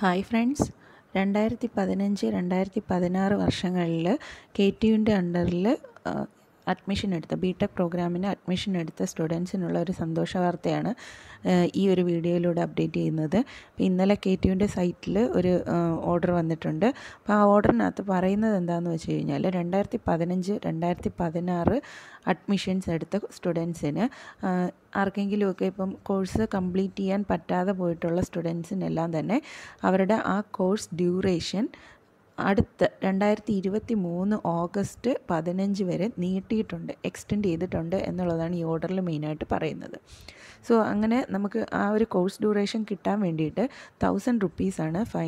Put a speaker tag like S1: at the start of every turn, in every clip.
S1: hi friends രണ്ടായിരത്തി പതിനഞ്ച് രണ്ടായിരത്തി പതിനാറ് വർഷങ്ങളിൽ കെ ടി യുവിൻ്റെ അണ്ടറിൽ അഡ്മിഷൻ എടുത്ത ബി ടെക് പ്രോഗ്രാമിന് അഡ്മിഷൻ എടുത്ത സ്റ്റുഡൻസിനുള്ള ഒരു സന്തോഷ വാർത്തയാണ് ഏഹ് ഈ ഒരു വീഡിയോയിലൂടെ അപ്ഡേറ്റ് ചെയ്യുന്നത് അപ്പോൾ ഇന്നലെ കെ ടി യുവിൻ്റെ സൈറ്റിൽ ഒരു ഓർഡർ വന്നിട്ടുണ്ട് അപ്പോൾ ആ ഓർഡറിനകത്ത് പറയുന്നത് എന്താണെന്ന് വെച്ച് കഴിഞ്ഞാൽ രണ്ടായിരത്തി പതിനഞ്ച് രണ്ടായിരത്തി പതിനാറ് അഡ്മിഷൻസ് എടുത്ത സ്റ്റുഡൻസിന് ആർക്കെങ്കിലുമൊക്കെ ഇപ്പം കോഴ്സ് കംപ്ലീറ്റ് ചെയ്യാൻ പറ്റാതെ പോയിട്ടുള്ള സ്റ്റുഡൻസിനെല്ലാം തന്നെ അവരുടെ ആ കോഴ്സ് ഡ്യൂറേഷൻ അടുത്ത രണ്ടായിരത്തി ഇരുപത്തി മൂന്ന് ഓഗസ്റ്റ് പതിനഞ്ച് വരെ നീട്ടിയിട്ടുണ്ട് എക്സ്റ്റെൻഡ് ചെയ്തിട്ടുണ്ട് എന്നുള്ളതാണ് ഈ ഓർഡറിൽ മെയിനായിട്ട് പറയുന്നത് സോ അങ്ങനെ നമുക്ക് ആ ഒരു കോഴ്സ് ഡ്യൂറേഷൻ കിട്ടാൻ വേണ്ടിയിട്ട് തൗസൻഡ് റുപ്പീസാണ് ഫൈ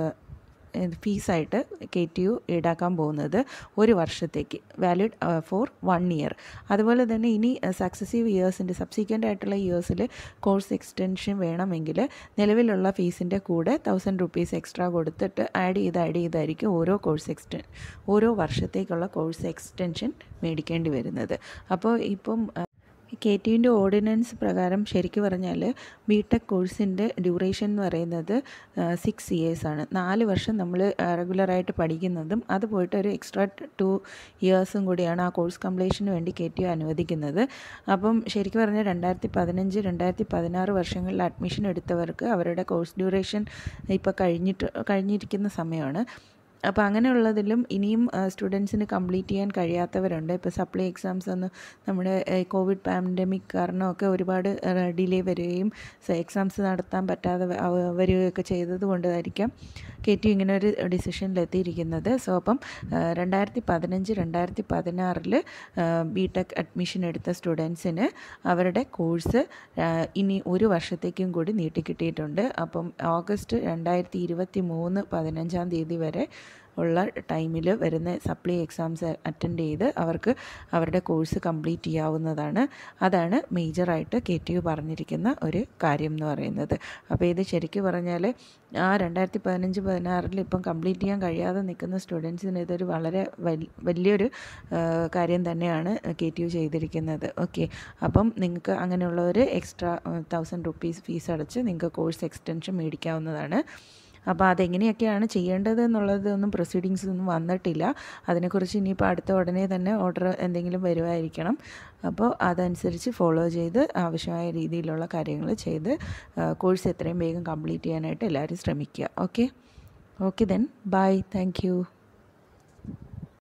S1: ഫീസായിട്ട് കെ ടി യു ഈടാക്കാൻ പോകുന്നത് ഒരു വർഷത്തേക്ക് വാലിഡ് ഫോർ വൺ ഇയർ അതുപോലെ തന്നെ ഇനി സക്സസീവ് ഇയേഴ്സിൻ്റെ സബ്സീക്വൻ്റ് ആയിട്ടുള്ള ഇയേഴ്സിൽ കോഴ്സ് എക്സ്റ്റൻഷൻ വേണമെങ്കിൽ നിലവിലുള്ള ഫീസിൻ്റെ കൂടെ തൗസൻഡ് റുപ്പീസ് എക്സ്ട്രാ കൊടുത്തിട്ട് ആഡ് ചെയ്ത് ആഡ് ചെയ്തായിരിക്കും ഓരോ കോഴ്സ് എക്സ്റ്റൻ ഓരോ വർഷത്തേക്കുള്ള കോഴ്സ് എക്സ്റ്റൻഷൻ മേടിക്കേണ്ടി വരുന്നത് അപ്പോൾ ഇപ്പം കെ ടി യുവിൻ്റെ ഓർഡിനൻസ് പ്രകാരം ശരിക്കും പറഞ്ഞാൽ ബി ടെക് കോഴ്സിൻ്റെ ഡ്യൂറേഷൻ എന്ന് പറയുന്നത് സിക്സ് ഇയേഴ്സ് ആണ് നാല് വർഷം നമ്മൾ റെഗുലറായിട്ട് പഠിക്കുന്നതും അത് പോയിട്ട് ഒരു എക്സ്ട്രാ ടു ഇയേഴ്സും കൂടിയാണ് ആ കോഴ്സ് കംപ്ലീഷന് വേണ്ടി കെ ടി യു അനുവദിക്കുന്നത് അപ്പം ശരിക്കും പറഞ്ഞാൽ രണ്ടായിരത്തി പതിനഞ്ച് രണ്ടായിരത്തി പതിനാറ് വർഷങ്ങളിൽ അഡ്മിഷൻ എടുത്തവർക്ക് അവരുടെ കോഴ്സ് ഡ്യൂറേഷൻ ഇപ്പോൾ കഴിഞ്ഞിട്ട് കഴിഞ്ഞിരിക്കുന്ന സമയമാണ് അപ്പോൾ അങ്ങനെയുള്ളതിലും ഇനിയും സ്റ്റുഡൻസിന് കംപ്ലീറ്റ് ചെയ്യാൻ കഴിയാത്തവരുണ്ട് ഇപ്പോൾ സപ്ലൈ എക്സാംസ് ഒന്നും നമ്മുടെ കോവിഡ് പാൻഡമിക് കാരണമൊക്കെ ഒരുപാട് ഡിലേ വരികയും എക്സാംസ് നടത്താൻ പറ്റാതെ വരികയൊക്കെ ചെയ്തത് കൊണ്ടായിരിക്കാം കെ ടി ഇങ്ങനെ ഒരു ഡിസിഷനിലെത്തിയിരിക്കുന്നത് സോ അപ്പം രണ്ടായിരത്തി പതിനഞ്ച് രണ്ടായിരത്തി പതിനാറിൽ ബി ടെക് അഡ്മിഷൻ എടുത്ത സ്റ്റുഡൻസിന് അവരുടെ കോഴ്സ് ഇനി ഒരു വർഷത്തേക്കും കൂടി നീട്ടിക്കിട്ടിയിട്ടുണ്ട് അപ്പം ഓഗസ്റ്റ് രണ്ടായിരത്തി ഇരുപത്തി മൂന്ന് പതിനഞ്ചാം തീയതി വരെ ഉള്ള ടൈമിൽ വരുന്ന സപ്ലൈ എക്സാംസ് അറ്റൻഡ് ചെയ്ത് അവർക്ക് അവരുടെ കോഴ്സ് കംപ്ലീറ്റ് ചെയ്യാവുന്നതാണ് അതാണ് മേജറായിട്ട് കെ ടി യു പറഞ്ഞിരിക്കുന്ന ഒരു കാര്യം എന്ന് പറയുന്നത് അപ്പോൾ ഇത് ശരിക്കും പറഞ്ഞാൽ ആ രണ്ടായിരത്തി പതിനഞ്ച് പതിനാറിൽ ഇപ്പം കംപ്ലീറ്റ് ചെയ്യാൻ കഴിയാതെ നിൽക്കുന്ന സ്റ്റുഡൻസിന് ഇതൊരു വളരെ വലിയൊരു കാര്യം തന്നെയാണ് കെ ടി യു ചെയ്തിരിക്കുന്നത് ഓക്കെ അപ്പം നിങ്ങൾക്ക് അങ്ങനെയുള്ളവർ എക്സ്ട്രാ തൗസൻഡ് റുപ്പീസ് ഫീസ് അടച്ച് നിങ്ങൾക്ക് കോഴ്സ് എക്സ്റ്റൻഷൻ മേടിക്കാവുന്നതാണ് അപ്പോൾ അതെങ്ങനെയൊക്കെയാണ് ചെയ്യേണ്ടത് എന്നുള്ളതൊന്നും പ്രൊസീഡിങ്സ് ഒന്നും വന്നിട്ടില്ല അതിനെക്കുറിച്ച് ഇനിയിപ്പോൾ അടുത്ത ഉടനെ തന്നെ ഓർഡർ എന്തെങ്കിലും വരുമായിരിക്കണം അപ്പോൾ അതനുസരിച്ച് ഫോളോ ചെയ്ത് ആവശ്യമായ രീതിയിലുള്ള കാര്യങ്ങൾ ചെയ്ത് കോഴ്സ് എത്രയും വേഗം കംപ്ലീറ്റ് ചെയ്യാനായിട്ട് എല്ലാവരും ശ്രമിക്കുക okay okay then bye thank